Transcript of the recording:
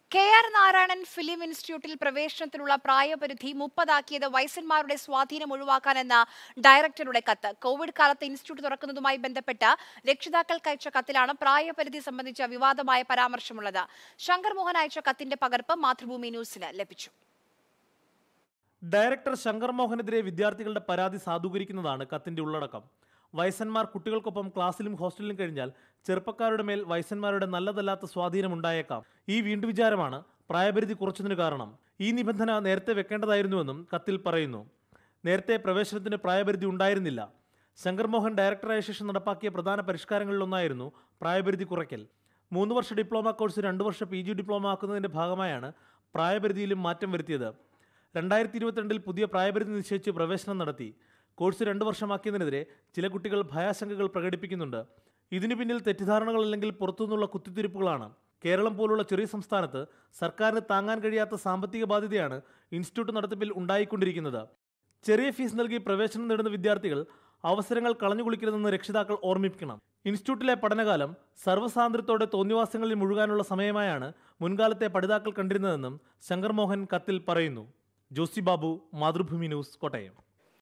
K R Narayanan film ഇൻസ്റ്റിറ്റ്യൂട്ടിൽ പ്രവേശനത്തിനുള്ള പ്രായപരിധി മുപ്പതാക്കിയത് വയസ്സന്മാരുടെ സ്വാധീനം ഒഴിവാക്കാനെന്ന ഡയറക്ടറുടെ കത്ത് കോവിഡ് കാലത്ത് ഇൻസ്റ്റിറ്റ്യൂട്ട് തുറക്കുന്നതുമായി ബന്ധപ്പെട്ട് രക്ഷിതാക്കൾക്ക് അയച്ച കത്തിലാണ് പ്രായപരിധി സംബന്ധിച്ച വിവാദമായ പരാമർശമുള്ളത് ശങ്കർ മോഹൻ അയച്ച കത്തിന്റെ പകർപ്പ് മാതൃഭൂമി ന്യൂസിന് ലഭിച്ചു ഡയറക്ടർ ശങ്കർ മോഹനെതിരെ വിദ്യാർത്ഥികളുടെ പരാതി സാധൂകരിക്കുന്നതാണ് കത്തിന്റെ ഉള്ളടക്കം വയസ്സന്മാർ കുട്ടികൾക്കൊപ്പം ക്ലാസ്സിലും ഹോസ്റ്റലിലും കഴിഞ്ഞാൽ ചെറുപ്പക്കാരുടെ മേൽ വയസ്സന്മാരുടെ നല്ലതല്ലാത്ത സ്വാധീനം ഉണ്ടായേക്കാം ഈ വീണ്ടുവിചാരമാണ് പ്രായപരിധി കുറച്ചതിന് കാരണം ഈ നിബന്ധന നേരത്തെ വെക്കേണ്ടതായിരുന്നുവെന്നും കത്തിൽ പറയുന്നു നേരത്തെ പ്രവേശനത്തിന് പ്രായപരിധി ഉണ്ടായിരുന്നില്ല ശങ്കർ മോഹൻ ഡയറക്ടറായ ശേഷം നടപ്പാക്കിയ പ്രധാന പരിഷ്കാരങ്ങളിലൊന്നായിരുന്നു പ്രായപരിധി കുറയ്ക്കൽ മൂന്ന് വർഷ ഡിപ്ലോമ കോഴ്സ് രണ്ട് വർഷ പി ജി ഡിപ്ലോമ ആക്കുന്നതിന്റെ ഭാഗമായാണ് പ്രായപരിധിയിലും മാറ്റം വരുത്തിയത് രണ്ടായിരത്തി ഇരുപത്തിരണ്ടിൽ പുതിയ പ്രായപരിധി നിശ്ചയിച്ച് പ്രവേശനം നടത്തി കോഴ്സ് രണ്ട് വർഷമാക്കിയതിനെതിരെ ചില കുട്ടികൾ ഭയാശങ്കകൾ പ്രകടിപ്പിക്കുന്നുണ്ട് ഇതിനു പിന്നിൽ തെറ്റിദ്ധാരണകൾ അല്ലെങ്കിൽ പുറത്തുനിന്നുള്ള കുത്തിത്തിരിപ്പുകളാണ് കേരളം പോലുള്ള ചെറിയ സംസ്ഥാനത്ത് സർക്കാരിന് താങ്ങാൻ കഴിയാത്ത സാമ്പത്തിക ബാധ്യതയാണ് ഇൻസ്റ്റിറ്റ്യൂട്ട് നടത്തിപ്പിൽ ഉണ്ടായിക്കൊണ്ടിരിക്കുന്നത് ചെറിയ ഫീസ് നൽകി പ്രവേശനം നേടുന്ന വിദ്യാർത്ഥികൾ അവസരങ്ങൾ കളഞ്ഞുകുളിക്കരുതെന്ന് രക്ഷിതാക്കൾ ഓർമ്മിപ്പിക്കണം ഇൻസ്റ്റിറ്റ്യൂട്ടിലെ പഠനകാലം സർവ്വസാന്ദ്രത്തോടെ തോന്നിവാസങ്ങളിൽ മുഴുകാനുള്ള സമയമായാണ് മുൻകാലത്തെ പഠിതാക്കൾ കണ്ടിരുന്നതെന്നും ശങ്കർ മോഹൻ കത്തിൽ പറയുന്നു ജോസി ബാബു മാതൃഭൂമി ന്യൂസ് കോട്ടയം